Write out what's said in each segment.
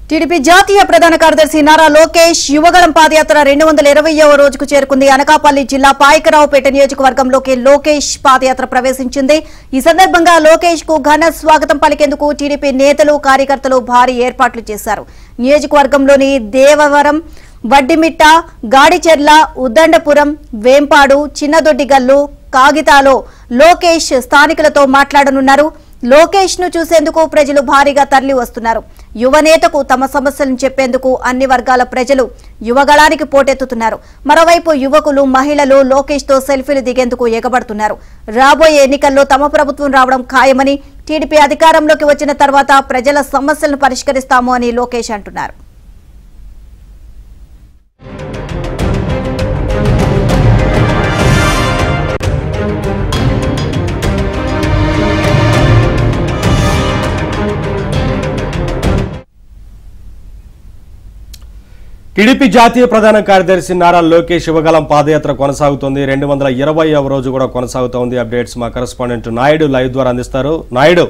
TDP జాతీయ ప్రధాన కార్యదర్శి నారా లోకేష్ యువగళం పాదయాత్ర రెండు వందల ఇరవైవ రోజుకు చేరుకుంది అనకాపల్లి జిల్లా పాయకరావుపేట నియోజకవర్గంలోకి లోకేష్ పాదయాత్ర ప్రవేశించింది ఈ సందర్భంగా లోకేష్ కు ఘన స్వాగతం పలికేందుకు టీడీపీ నేతలు కార్యకర్తలు భారీ ఏర్పాట్లు చేశారు నియోజకవర్గంలోని దేవవరం వడ్డిమిట్ట గాడిచెర్ల ఉద్దండపురం వేంపాడు చిన్నదొడ్డిగల్లు కాగితాలో లోకేష్ స్థానికులతో మాట్లాడనున్నారు లోకేష్ ను చూసేందుకు ప్రజలు భారీగా తరలి వస్తున్నారు యువనేతకు తమ సమస్యలను చెప్పేందుకు అన్ని వర్గాల ప్రజలు యువగళానికి పోటెత్తుతున్నారు మరోవైపు యువకులు మహిళలు లోకేష్ తో సెల్ఫీలు దిగేందుకు ఎగబడుతున్నారు రాబోయే ఎన్నికల్లో తమ ప్రభుత్వం రావడం ఖాయమని టీడీపీ అధికారంలోకి వచ్చిన తర్వాత ప్రజల సమస్యలను పరిష్కరిస్తాము అని లోకేష్ అంటున్నారు టీడీపీ జాతీయ ప్రధాన కార్యదర్శి నారా లోకేష్ యువగలం పాదయాత్ర కొనసాగుతుంది రెండు వందల ఇరవైవ రోజు కూడా కొనసాగుతోంది అప్డేట్స్ మా కరెస్పాండెంట్ నాయుడు లైవ్ ద్వారా అందిస్తారు నాయుడు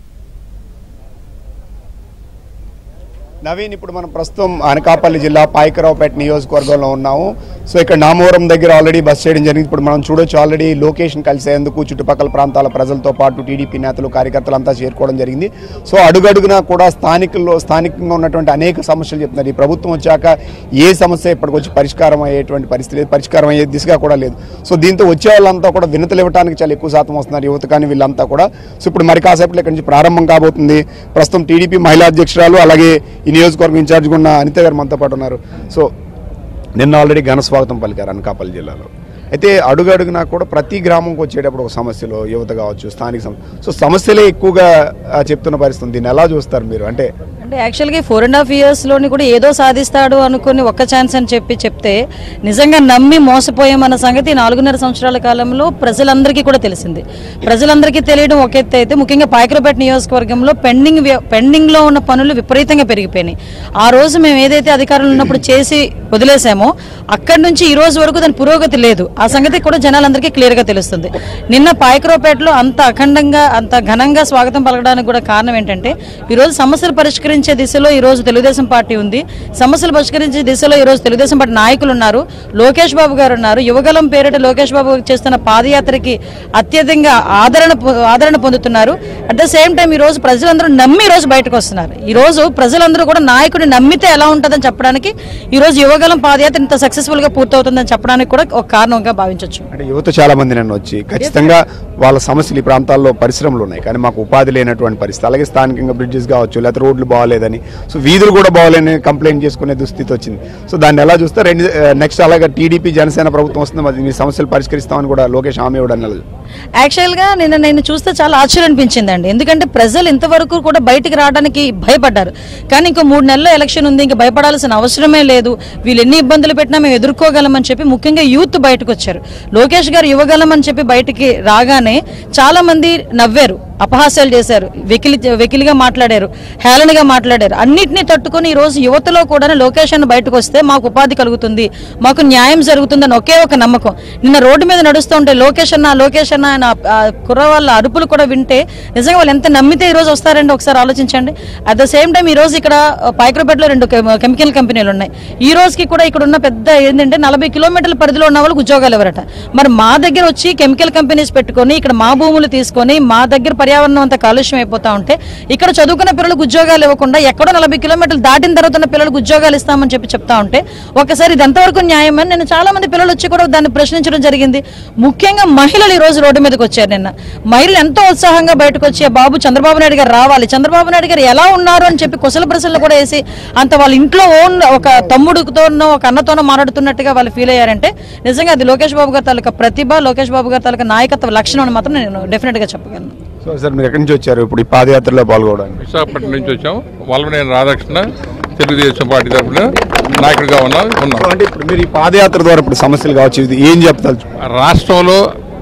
నవీన్ ఇప్పుడు మనం ప్రస్తుతం అనకాపల్లి జిల్లా పాయకరావుపేట నియోజకవర్గంలో ఉన్నాము సో ఇక్కడ నామవరం దగ్గర ఆల్రెడీ బస్ చేయడం జరిగింది ఇప్పుడు మనం చూడొచ్చు ఆల్రెడీ లొకేషన్ కలిసేందుకు చుట్టుపక్కల ప్రాంతాల ప్రజలతో పాటు టీడీపీ నేతలు కార్యకర్తలు అంతా చేరుకోవడం జరిగింది సో అడుగడుగునా కూడా స్థానికుల్లో స్థానికంగా ఉన్నటువంటి అనేక సమస్యలు చెప్తున్నారు ఈ ప్రభుత్వం వచ్చాక ఏ సమస్య ఇప్పటికొచ్చి పరిష్కారం అయ్యేటువంటి పరిస్థితి లేదు పరిష్కారం అయ్యే దిశగా కూడా లేదు సో దీంతో వచ్చే వాళ్ళంతా కూడా వినతులు ఇవ్వడానికి చాలా ఎక్కువ శాతం వస్తున్నారు యువత కానీ వీళ్ళంతా కూడా సో ఇప్పుడు మరి కాసేపట్లో ఇక్కడి నుంచి ప్రారంభం కాబోతుంది ప్రస్తుతం టీడీపీ మహిళా అధ్యక్షురాలు అలాగే ఈ నియోజకవర్గం ఇన్ఛార్జ్ ఉన్న అనిత గారు మనతో పాటు ఉన్నారు సో నిన్న ఆల్రెడీ ఘన స్వాగతం పలికారు అనకాపల్లి జిల్లాలో అయితే అడుగు అడుగునా కూడా ప్రతి గ్రామంకి వచ్చేటప్పుడు ఒక సమస్యలు యువత కావచ్చు స్థానిక సమ సో సమస్యలే ఎక్కువగా ఆ, చెప్తున్న పరిస్థితి ఉంది. దీన్ని ఎలా చూస్తారు మీరు అంటే అంటే యాక్చువల్గా ఫోర్ అండ్ హాఫ్ ఇయర్స్లోని కూడా ఏదో సాధిస్తాడు అనుకుని ఒక్క ఛాన్స్ అని చెప్పి చెప్తే నిజంగా నమ్మి మోసపోయామన్న సంగతి ఈ నాలుగున్నర సంవత్సరాల కాలంలో ప్రజలందరికీ కూడా తెలిసింది ప్రజలందరికీ తెలియడం ఒక ఎత్తు అయితే ముఖ్యంగా పాయకరపేట నియోజకవర్గంలో పెండింగ్ వ్య- పెండింగ్లో ఉన్న పనులు విపరీతంగా పెరిగిపోయినాయి ఆ రోజు మేము ఏదైతే అధికారంలో ఉన్నప్పుడు చేసి వదిలేసామో అక్కడి నుంచి ఈ రోజు వరకు దాని పురోగతి లేదు ఆ సంగతి కూడా జనాలందరికీ క్లియర్గా తెలుస్తుంది నిన్న పాయకరావుపేటలో అంత అఖండంగా అంత ఘనంగా స్వాగతం పలకడానికి కూడా కారణం ఏంటంటే ఈ రోజు సమస్యలు పరిష్కరించే దిశలో ఈ రోజు తెలుగుదేశం పార్టీ ఉంది సమస్యలు పరిష్కరించే దిశలో ఈ రోజు తెలుగుదేశం పార్టీ నాయకులు ఉన్నారు లోకేష్ బాబు గారు ఉన్నారు యువగలం పేరిట లోకేష్ బాబు చేస్తున్న పాదయాత్రకి అత్యధికంగా ఆదరణ పొ- ఆదరణ పొందుతున్నారు అట్ ద సేమ్ టైం ఈ రోజు ప్రజలందరూ నమ్మి ఈ రోజు బయటకు వస్తున్నారు ఈ రోజు ప్రజలందరూ కూడా నాయకుడిని నమ్మితే ఎలా ఉంటుందని చెప్పడానికి ఈ రోజు యువగలం పాదయాత్ర ఇంత సక్సెస్ఫుల్ గా పూర్తవుతుందని చెప్పడానికి కూడా ఒక కారణంగా భావించవచ్చు అంటే యువత చాలా మంది నన్ను వచ్చి ఖచ్చితంగా వాళ్ళ సమస్యలు ఈ ప్రాంతాల్లో పరిశ్రమలు ఉన్నాయి కానీ మాకు ఉపాధి లేనటువంటి పరిస్థితి అలాగే స్థానికంగా బ్రిడ్జెస్ కావచ్చు లేకపోతే రోడ్లు బాగాలేదని సో వీధులు కూడా బాగాలేని కంప్లైంట్ చేసుకునే దుస్థితి వచ్చింది సో దాన్ని ఎలా చూస్తే రెండు నెక్స్ట్ అలాగే టీడీపీ జనసేన ప్రభుత్వం వస్తుంది మరి మీ సమస్యలు పరిష్కరిస్తామని కూడా లోకేష్ హామీ ఇవ్వడం నెలలు యాక్చువల్గా నిన్న నేను చూస్తే చాలా ఆశ్చర్యం అనిపించిందండి ఎందుకంటే ప్రజలు ఇంతవరకు కూడా బయటికి రావడానికి భయపడ్డారు కానీ ఇంకో మూడు నెలల ఎలక్షన్ ఉంది ఇంకా భయపడాల్సిన అవసరమే లేదు వీళ్ళు ఎన్ని ఇబ్బందులు పెట్టినా మేము ఎదుర్కోగలమని చెప్పి ముఖ్యంగా యూత్ బయటకు వచ్చారు లోకేష్ గారు ఇవ్వగలం అని చెప్పి బయటికి రాగానే చాలా మంది నవ్వారు అపహాస్యాలు చేశారు వెకిలి వెకిలిగా మాట్లాడారు హేళనగా మాట్లాడారు అన్నిటినీ తట్టుకొని ఈ రోజు యువతలో కూడా లోకేష్ అన్న బయటకు వస్తే మాకు ఉపాధి కలుగుతుంది మాకు న్యాయం జరుగుతుందని ఒకే ఒక నమ్మకం నిన్న రోడ్డు మీద నడుస్తూ ఉంటే లోకేష్ అన్న లోకేష్ అన్న ఆయన ఆ కుర్రవాళ్ళ అరుపులు కూడా వింటే నిజంగా వాళ్ళు ఎంత నమ్మితే ఈ రోజు వస్తారండి ఒకసారి ఆలోచించండి అట్ ద సేమ్ టైం ఈ రోజు ఇక్కడ పాయకరపేటలో రెండు కె- కెమికల్ కంపెనీలు ఉన్నాయి ఈ రోజుకి కూడా ఇక్కడ ఉన్న పెద్ద ఏంటంటే నలభై కిలోమీటర్ల పరిధిలో ఉన్న వాళ్ళకి ఉద్యోగాలు ఎవరట మరి మా దగ్గర వచ్చి కెమికల్ కంపెనీస్ పెట్టుకొని ఇక్కడ మా భూములు తీసుకొని మా దగ్గర పర్యావరణం అంతా కాలుష్యం అయిపోతా ఉంటే ఇక్కడ చదువుకున్న పిల్లలకు ఉద్యోగాలు ఇవ్వకుండా ఎక్కడో నలభై కిలోమీటర్లు దాటిన తర్వాత ఉన్న పిల్లలకు ఉద్యోగాలు ఇస్తామని చెప్పి చెప్తా ఉంటే ఒకసారి ఇది ఎంతవరకు న్యాయం అని నేను చాలా మంది పిల్లలు వచ్చి కూడా దాన్ని ప్రశ్నించడం జరిగింది ముఖ్యంగా మహిళలు ఈ రోజు రోడ్డు మీదకి వచ్చారు నిన్న మహిళలు ఎంతో ఉత్సాహంగా బయటకు వచ్చి "ఆ బాబు చంద్రబాబు నాయుడు గారు రావాలి చంద్రబాబు నాయుడు గారు ఎలా ఉన్నారు అని చెప్పి కుశల ప్రశ్నలు కూడా వేసి అంత వాళ్ళ ఇంట్లో ఓన్ ఒక తమ్ముడితోనో ఒక అన్నతోనో మాట్లాడుతున్నట్టుగా వాళ్ళు ఫీల్ అయ్యారంటే నిజంగా అది లోకేష్ బాబు గారి తాలూకా ప్రతిభ లోకేష్ బాబు గారి తాలూకా నాయకత్వ లక్షణం అని మాత్రం నేను డెఫినెట్ గా చెప్పగలను సో సార్ మీరు ఎక్కడి నుంచి వచ్చారు ఇప్పుడు ఈ పాదయాత్రలో పాల్గొనడానికి విశాఖపట్నం నుంచి వచ్చాం వల్లభనేని రాధాకృష్ణ తెలుగుదేశం పార్టీ తరఫున నాయకుడిగా ఉన్నాం ఉన్నాం సో అంటే ఇప్పుడు మీరు ఈ పాదయాత్ర ద్వారా ఇప్పుడు సమస్యలు కావచ్చు ఇది ఏం చెప్తారు రాష్ట్రంలో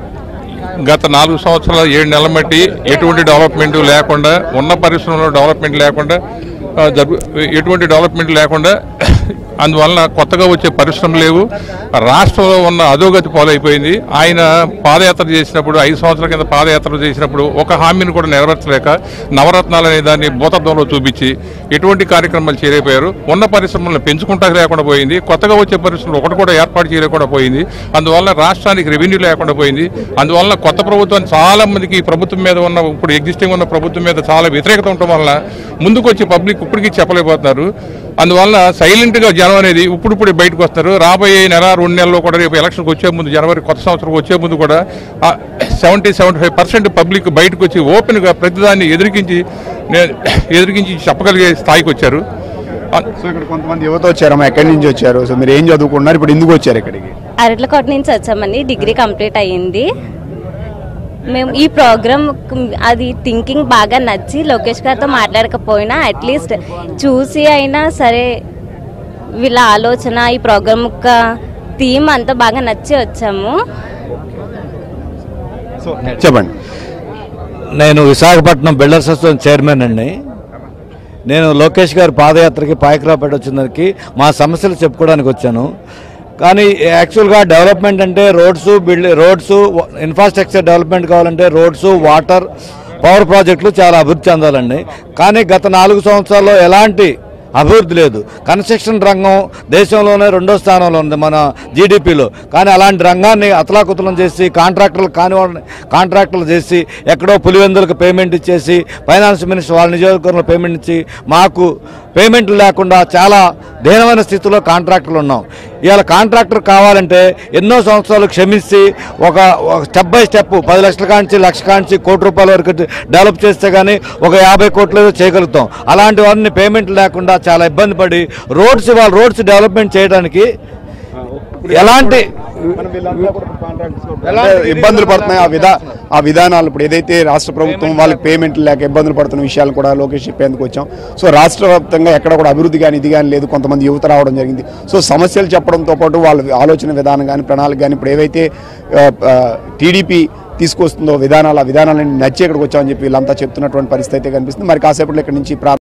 గత నాలుగు సంవత్సరాల ఏడు నెలల మట్టి ఎటువంటి డెవలప్మెంట్ లేకుండా ఉన్న పరిశ్రమలో డెవలప్మెంట్ లేకుండా ఆ, జరుగు ఎటువంటి డెవలప్మెంట్ లేకుండా అందువలన కొత్తగా వచ్చే పరిశ్రమలు లేవు రాష్ట్రంలో ఉన్న అధోగతి పాలైపోయింది ఆయన పాదయాత్ర చేసినప్పుడు ఐదు సంవత్సరాల కింద పాదయాత్ర చేసినప్పుడు ఒక హామీని కూడా నెరవేర్చలేక నవరత్నాలు అనే దాన్ని భూతత్వంలో చూపించి ఎటువంటి కార్యక్రమాలు చేయలేకపోయారు ఉన్న పరిశ్రమలను పెంచుకుంటా లేకుండా పోయింది కొత్తగా వచ్చే పరిశ్రమలు ఒకటి కూడా ఏర్పాటు చేయలేకుండా పోయింది అందువల్ల రాష్ట్రానికి రెవెన్యూ లేకుండా పోయింది అందువల్ల కొత్త ప్రభుత్వాన్ని చాలా మందికి ఈ ప్రభుత్వం మీద ఉన్న ఇప్పుడు ఎగ్జిస్టింగ్ ఉన్న ప్రభుత్వం మీద చాలా వ్యతిరేకత ఉండటం వల్ల ముందుకు వచ్చి పబ్లిక్ ఇప్పటికీ చెప్పలేకపోతున్నారు అందువల్ల సైలెంట్ గా జనం అనేది ఇప్పుడిప్పుడు బయటకు వస్తారు రాబోయే నెల రెండు నెలల్లో కూడా రేపు ఎలక్షన్కి వచ్చే ముందు జనవరి కొత్త సంవత్సరం వచ్చే ముందు కూడా seventy seventy five percent public బయటకు వచ్చి ఓపెన్ గా ప్రతిదాన్ని ఎదిరికించి నే- ఎదిరికించి చెప్పగలిగే స్థాయికి వచ్చారు ఆ- సో ఇక్కడ కొంతమంది యువత వచ్చారమ్మా ఎక్కడి నుంచి వచ్చారు సో మీరు ఏం చదువుకున్నారు ఇప్పుడు ఎందుకు వచ్చారు ఇక్కడికి అరట్లకోట నుంచి వచ్చామండి డిగ్రీ కంప్లీట్ అయ్యింది మేము ఈ ప్రోగ్రామ్ అది థింకింగ్ బాగా నచ్చి లోకేష్ గారితో మాట్లాడకపోయినా అట్లీస్ట్ చూసి అయినా సరే వీళ్ళ ఆలోచన ఈ ప్రోగ్రామ్ యొక్క థీమ్ అంతా బాగా నచ్చి వచ్చాము సో చెప్పండి నేను విశాఖపట్నం బిల్డర్స్ అసోసియేషన్ చైర్మన్ అండి నేను లోకేష్ గారి పాదయాత్రకి పాయకరాపేట వచ్చిందానికి మా సమస్యలు చెప్పుకోవడానికి వచ్చాను కానీ యాక్చువల్గా డెవలప్మెంట్ అంటే roads build roads infrastructure development కావాలంటే రోడ్స్ వాటర్ పవర్ ప్రాజెక్టులు చాలా అభివృద్ధి చెందాలండి కానీ గత నాలుగు సంవత్సరాల్లో ఎలాంటి అభివృద్ధి లేదు కన్స్ట్రక్షన్ రంగం దేశంలోనే రెండో స్థానంలో ఉంది మన జీడిపిలో కానీ అలాంటి రంగాన్ని అతలాకుతలం చేసి కాంట్రాక్టర్లు కాని వాళ్ళని కాంట్రాక్టర్లు చేసి ఎక్కడో పులివెందులకు పేమెంట్ ఇచ్చేసి ఫైనాన్స్ మినిస్టర్ వాళ్ళ నియోజకవర్గంలో పేమెంట్ ఇచ్చి మాకు పేమెంట్లు లేకుండా చాలా దీనమైన స్థితిలో కాంట్రాక్టర్లు ఉన్నాం ఇవాళ కాంట్రాక్టర్ కావాలంటే ఎన్నో సంవత్సరాలు క్షమించి ఒక ఒక స్టెప్ బై స్టెప్ పది లక్షల కాంచి లక్ష కాంచి కోటి రూపాయల వరకు డెవలప్ చేస్తే కానీ ఒక యాభై కోట్లు ఏదో చేయగలుగుతాం అలాంటి వారిని పేమెంట్ లేకుండా చాలా ఇబ్బంది పడి రోడ్స్ ఇవాళ రోడ్స్ డెవలప్మెంట్ చేయడానికి ఎలాంటి అంటే ఇబ్బందులు పడుతున్నాయి ఆ విధా ఆ విధానాలు ఇప్పుడు ఏదైతే రాష్ట్ర ప్రభుత్వం వాళ్ళకి పేమెంట్ లేక ఇబ్బందులు పడుతున్న విషయాలు కూడా లోకేష్ చెప్పేందుకు వచ్చాం సో రాష్ట్ర వ్యాప్తంగా ఎక్కడ కూడా అభివృద్ధి కానీ ఇది కానీ లేదు కొంతమంది యువత రావడం జరిగింది సో సమస్యలు చెప్పడంతో పాటు వాళ్ళ ఆలోచన విధానం కానీ ప్రణాళిక కానీ ఇప్పుడు ఏవైతే టీడీపీ తీసుకొస్తుందో విధానాలు ఆ విధానాలన్నీ నచ్చి ఇక్కడికి వచ్చామని చెప్పి వీళ్ళంతా చెప్తున్నటువంటి పరిస్థితి అయితే కనిపిస్తుంది మరి కాసేపట్లో ఇక్కడ నుంచి ప్రా